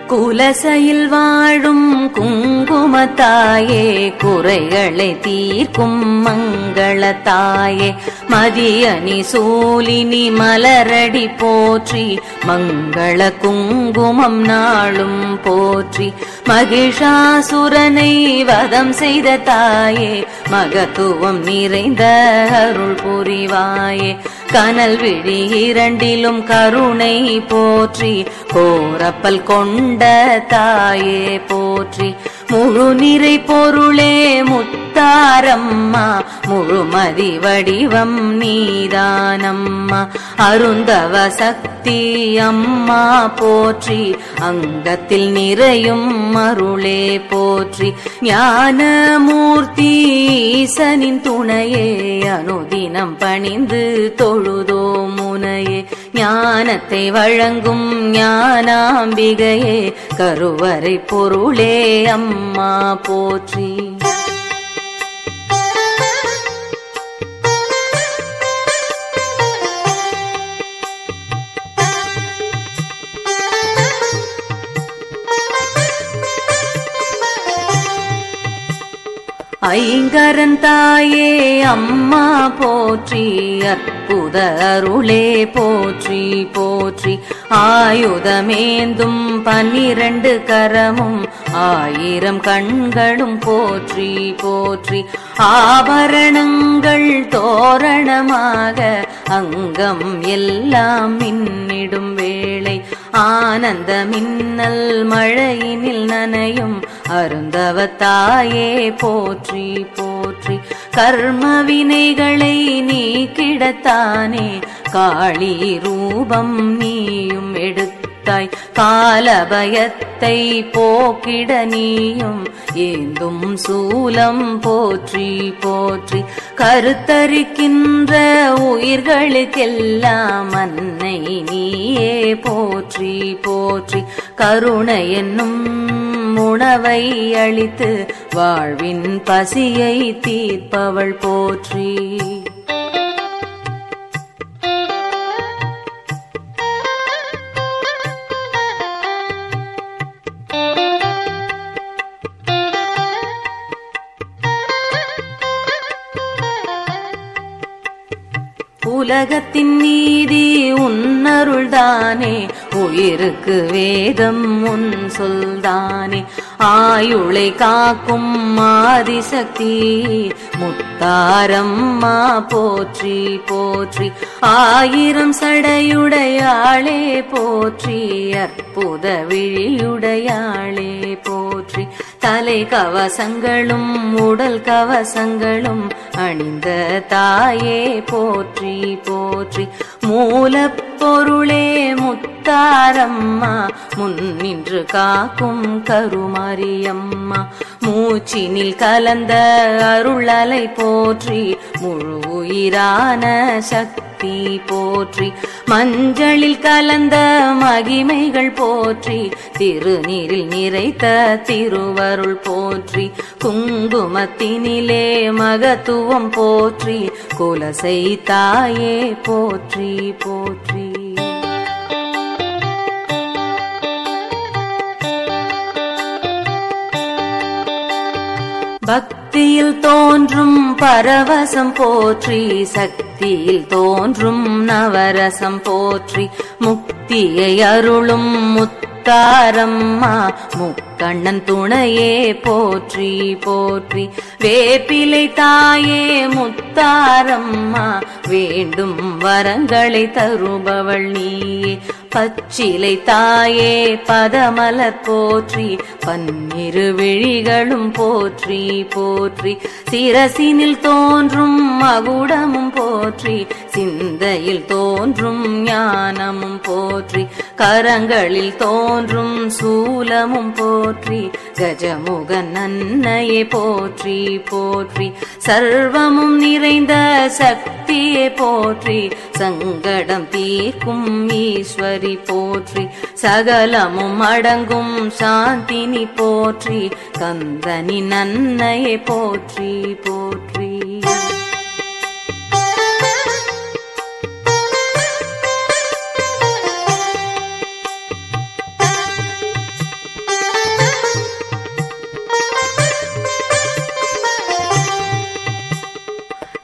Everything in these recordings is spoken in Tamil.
குலசையில் வாழும் குங்குமத்தாயே குறைகளை தீர்க்கும் மங்களத்தாயே மதியணி சூலினி மலரடி போற்றி மங்கள குங்குமம் நாளும் போற்றி மகிஷாசுரனை வதம் செய்த தாயே மகத்துவம் நிறைந்த அருள் புரிவாயே கனல் விழி இரண்டிலும் கருணை போற்றி கோரப்பல் கொண்ட தாயே போற்றி முழு நிறை பொருளே முத்தாரம்மா முழுமதி வடிவம் நீதானம்மா அருந்தவ சக்தி அம்மா போற்றி அங்கத்தில் நிறையும் அருளே போற்றி ஞானமூர்த்தி ஈசனின் துணையே அனுதினம் பணிந்து தொழுதோ முனையே ஞானத்தை வழங்கும் ஞானாம்பிகையே கருவறை பொருளே அம்மா போற்றி ஐங்கரன் தாயே அம்மா போற்றி அற்புத அருளே போற்றி போற்றி ஆயுதமேந்தும் பன்னிரண்டு கரமும் ஆயிரம் கண்களும் போற்றி போற்றி ஆபரணங்கள் தோரணமாக அங்கம் எல்லாம் மின்னிடும் வேளை ஆனந்த மின்னல் மழையினில் நனையும் அருந்தவத்தாயே போற்றி போற்றி கர்ம வினைகளை நீக்கிடத்தானே காளி ரூபம் நீயும் எடுத்தாய் காலபயத்தை போக்கிட நீயும் ஏந்தும் சூலம் போற்றி போற்றி கருத்தரிக்கின்ற உயிர்களுக்கெல்லாம் அன்னை நீயே போற்றி போற்றி கருணை என்னும் உணவை அளித்து வாழ்வின் பசியை தீர்ப்பவள் போற்றி உலகத்தின் நீதி உன்னருள்தானே உயிருக்கு வேதம் உன் சொல்தானே ஆயுளை காக்கும் ஆதிசக்தி முத்தாரம்மா போற்றி போற்றி ஆயிரம் சடையுடையாளே போற்றி அற்புத விழியுடையாளே போற்றி தலை கவசங்களும் உடல் கவசங்களும் அணிந்த தாயே போற்றி போற்றி மூலப்பொருளே முத்தாரம்மா முன்னின்று காக்கும் கருமாரியம்மா மூச்சினில் கலந்த அருளலை போற்றி முழு உயிரான சக்தி போற்றி மஞ்சளில் கலந்த மகிமைகள் போற்றி திருநீரில் நிறைத்த திருவருள் போற்றி குங்குமத்தினிலே மகத்துவம் போற்றி குலசை தாயே போற்றி போற்றி பக்தியில் தோன்றும் பரவசம் போற்றி சக்தியில் தோன்றும் நவரசம் போற்றி முக்தியை அருளும் முத்தாரம்மா முக்கண்ணன் துணையே போற்றி போற்றி வேப்பிலை தாயே முத்தாரம்மா வேண்டும் வரங்களை தருபவள் நீயே பச்சிலை தாயே பதமலர் போற்றி பன்னிரு விழிகளும் போற்றி போற்றி சிரசினில் தோன்றும் மகுடமும் போற்றி சிந்தையில் தோன்றும் ஞானமும் போற்றி கரங்களில் தோன்றும் சூலமும் போற்றி கஜமுக நன்னையே போற்றி போற்றி சர்வமும் நிறைந்த சக்தியே போற்றி சங்கடம் தீர்க்கும் ஈஸ்வரி போற்றி சகலமும் அடங்கும் சாந்தினி போற்றி கந்தனி நன்னையே போற்றி போற்றி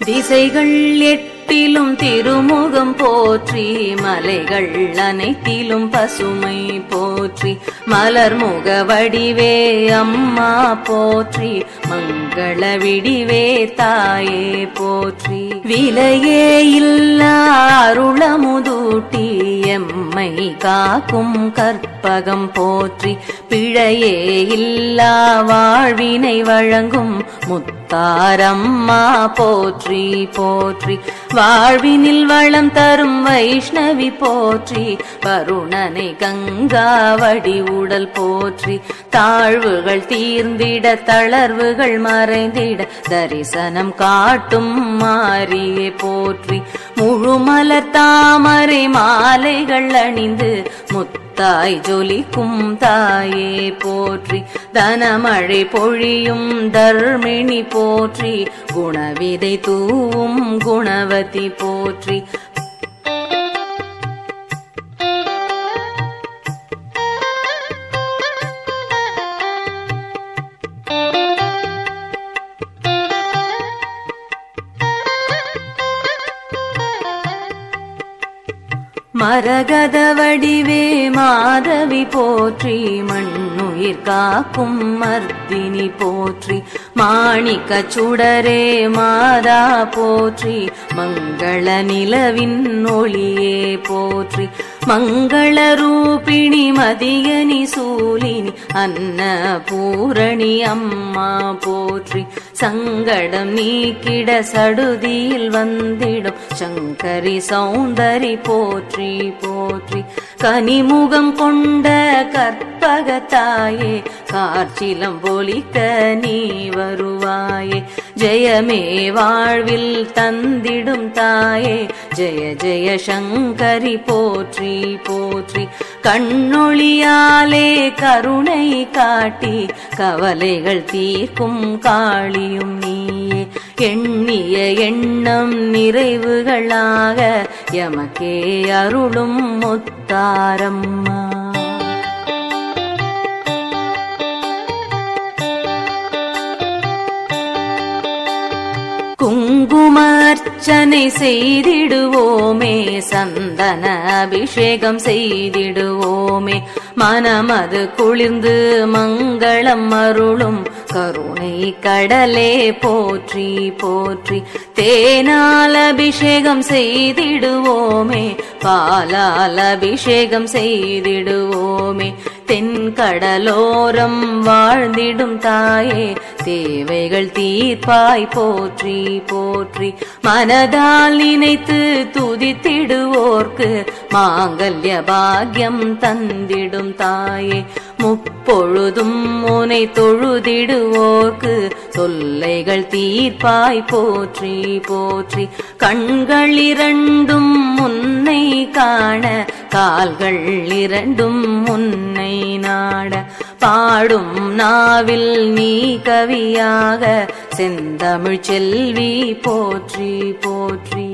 திசைகள் எட்டிலும் திருமுகம் போற்றி மலைகள் அனைத்திலும் பசுமை போற்றி மலர்முக வடிவே அம்மா போற்றி மங்கள விடிவே தாயே போற்றி விலையே இல்லா அருளமுதூட்டி எம்மை காக்கும் கற்பகம் போற்றி பிழையே இல்லா வாழ்வினை வழங்கும் முத்தாரம்மா போற்றி போற்றி வாழ்வினில் வளம் தரும் வைஷ்ணவி போற்றி வருணனை கங்காவடி உடல் போற்றி தாழ்வுகள் தீர்ந்திட தளர்வுகள் மறைந்திட தரிசனம் காட்டும் மாறியே போற்றி முழுமலர் தாமரை மாலைகள் அணிந்து முத்தாய் ஜொலிக்கும் தாயே போற்றி தனமழை பொழியும் தர்மிணி போற்றி குணவிதை தூவும் குணவதி போற்றி மரகத வடிவே மாதவி போற்றி மண்ணுயிர் காக்கும் மர்த்தினி போற்றி மாணிக்க சுடரே மாதா போற்றி மங்கள நிலவின் ஒளியே போற்றி மங்கள ரூபிணி மதியனி சூலினி அன்ன பூரணி அம்மா போற்றி சங்கடம் நீக்கிட சடுதியில் வந்திடும் சங்கரி சௌந்தரி போற்றி போற்றி கனிமுகம் கொண்ட கற்பகத்தாயே கார்ச்சிலம் பொலிக்க நீ வருவாயே ஜெயமே வாழ்வில் தந்திடும் தாயே ஜெய ஜெய சங்கரி போற்றி போற்றி கண்ணொளியாலே கருணை காட்டி கவலைகள் தீர்க்கும் காளியும் நீயே எண்ணிய எண்ணம் நிறைவுகளாக எமக்கே அருளும் முத்தாரம்மா குங்குமார்ச்சனை செய்திடுவோமே சந்தன அபிஷேகம் செய்திடுவோமே மனமது குளிர்ந்து மங்களம் அருளும் கருணை கடலே போற்றி போற்றி தேனால் அபிஷேகம் செய்திடுவோமே பாலால் அபிஷேகம் செய்திடுவோமே தென்கடலோரம் வாழ்ந்திடும் தாயே தேவைகள் தீர்ப்பாய் போற்றி போற்றி மனதால் நினைத்து துதித்திடுவோர்க்கு மாங்கல்ய பாக்யம் தந்திடும் தாயே முப்பொழுதும் உனை தொழுதிடுவோர்க்கு தொல்லைகள் தீர்ப்பாய் போற்றி போற்றி கண்கள் இரண்டும் முன்னை காண கால்கள் இரண்டும் முன்னை நாட பாடும் நாவில் நீ கவியாக செந்தமிழ் செல்வி போற்றி போற்றி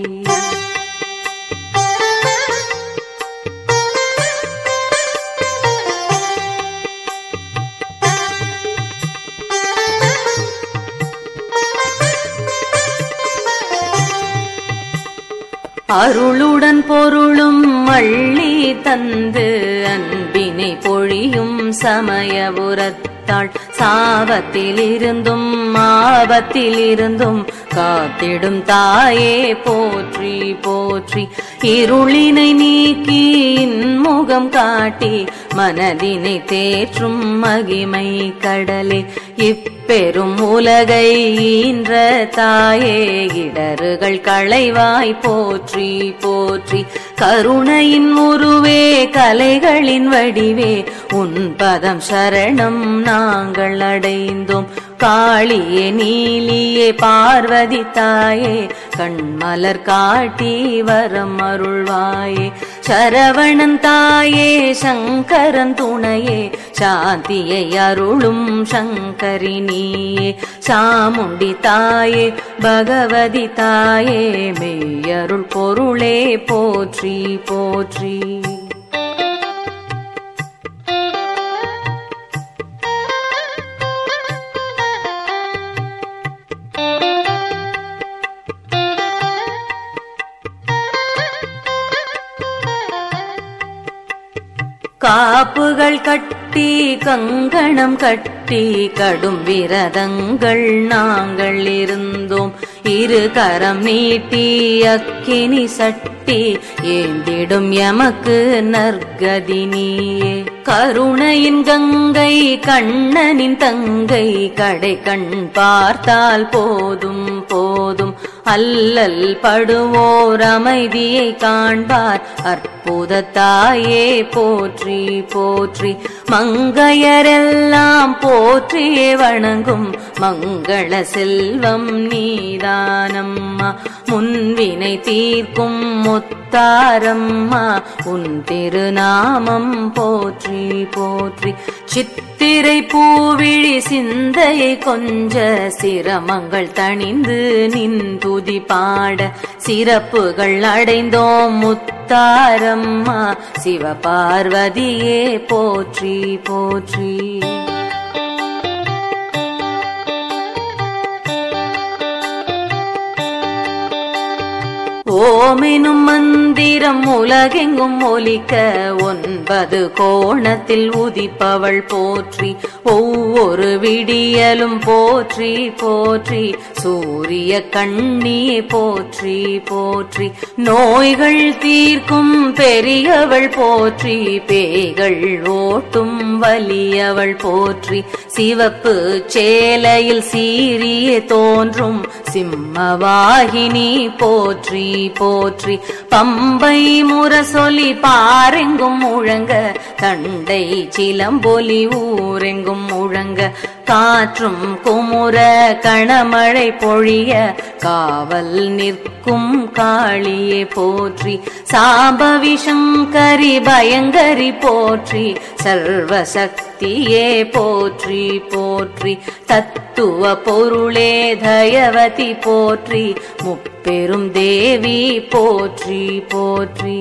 அருளுடன் பொருளும் அள்ளி தந்து அன்பினை பொழியும் சமயபுரத்தாள் சாபத்திலிருந்தும் ஆபத்திலிருந்தும் காத்திடும் தாயே போற்றி போற்றி இருளினை நீக்கி இன்முகம் காட்டி மனதினை தேற்றும் மகிமை கடலே இப்பெரும் உலகை ஈன்ற தாயே இடறுகள் களைவாய் போற்றி போற்றி கருணையின் உருவே கலைகளின் வடிவே உன் பதம் சரணம் நாங்கள் அடைந்தோம் காளியே நீலியே பார்வதி தாயே கண்மலர் காட்டி வரம் அருள்வாயே சரவணன் தாயே சங்கரன் துணையே சாந்தியை அருளும் சங்கரி நீயே சாமுண்டி தாயே பகவதி தாயே மெய்யருள் பொருளே போற்றி போற்றி காப்புகள் கட்டி கங்கணம் கட்டி கடும் விரதங்கள் நாங்கள் இருந்தோம் இரு கரம் நீட்டி அக்கினி சட்டி ஏந்திடும் எமக்கு நற்கதி நீயே கருணையின் கங்கை கண்ணனின் தங்கை கடை கண் பார்த்தால் போதும் போதும் அல்லல் படுவோர் அமைதியை காண்பார் அற்புத தாயே போற்றி போற்றி மங்கையரெல்லாம் போற்றியே வணங்கும் மங்கள செல்வம் நீதானம்மா முன்வினை தீர்க்கும் முத்தாரம்மா உன் திருநாமம் போற்றி போற்றி சித்திரை பூவிழி சிந்தையை கொஞ்ச சிரமங்கள் தணிந்து நின் துதி பாட சிறப்புகள் அடைந்தோம் முத்தாரம்மா சிவபார்வதியே போற்றி போற்றி ஓமெனும் மந்திரம் உலகெங்கும் ஒலிக்க ஒன்பது கோணத்தில் உதிப்பவள் போற்றி ஒவ்வொரு விடியலும் போற்றி போற்றி சூரிய கண்ணியே போற்றி போற்றி நோய்கள் தீர்க்கும் பெரியவள் போற்றி பேய்கள் ஓட்டும் வலியவள் போற்றி சிவப்பு சேலையில் சீரிய தோன்றும் சிம்மவாகினி போற்றி போற்றி பம்பை முரசொலி பாரெங்கும் முழங்க தண்டை சிலம்பொலி ஊரெங்கும் முழங்க காற்றும் குமுற கணமழை பொழிய காவல் நிற்கும் காளியே போற்றி சாம்பவி சங்கரி பயங்கரி போற்றி சர்வசக்தியே போற்றி போற்றி தத்துவ பொருளே தயவதி போற்றி முப்பெரும் தேவி போற்றி போற்றி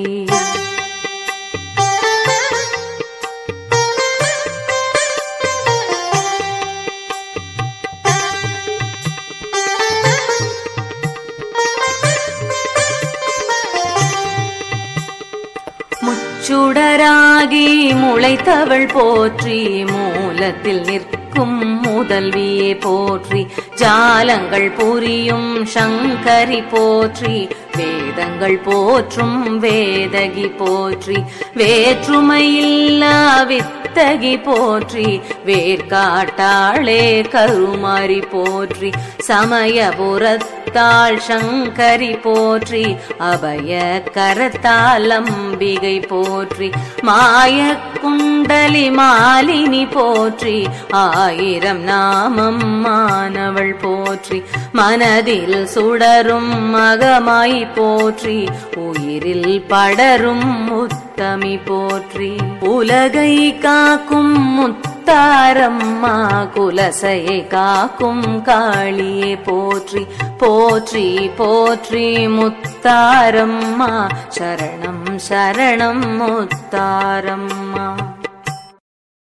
முச்சுடராகி முளைத்தவள் போற்றி மூலத்தில் நிற்கும் முதல்வியே போற்றி ஜாலங்கள் புரியும் சங்கரி போற்றி வேதங்கள் போற்றும் வேதகி போற்றி வேற்றுமையில்லா வித்தகி போற்றி வேர்காட்டாளே கருமாரி போற்றி சமயபுரத்தாள் சங்கரி போற்றி அபய கரத்தால் அம்பிகை போற்றி மாய குண்டலி மாலினி போற்றி ஆயிரம் நாமம் மானவள் போற்றி மனதில் சுடரும் மகமாய் போற்றி உயிரில் படரும் முத்தமி போற்றி உலகை காக்கும் முத்தாரம்மா குலசையை காக்கும் காளியே போற்றி போற்றி போற்றி முத்தாரம்மா சரணம் சரணம் முத்தாரம்மா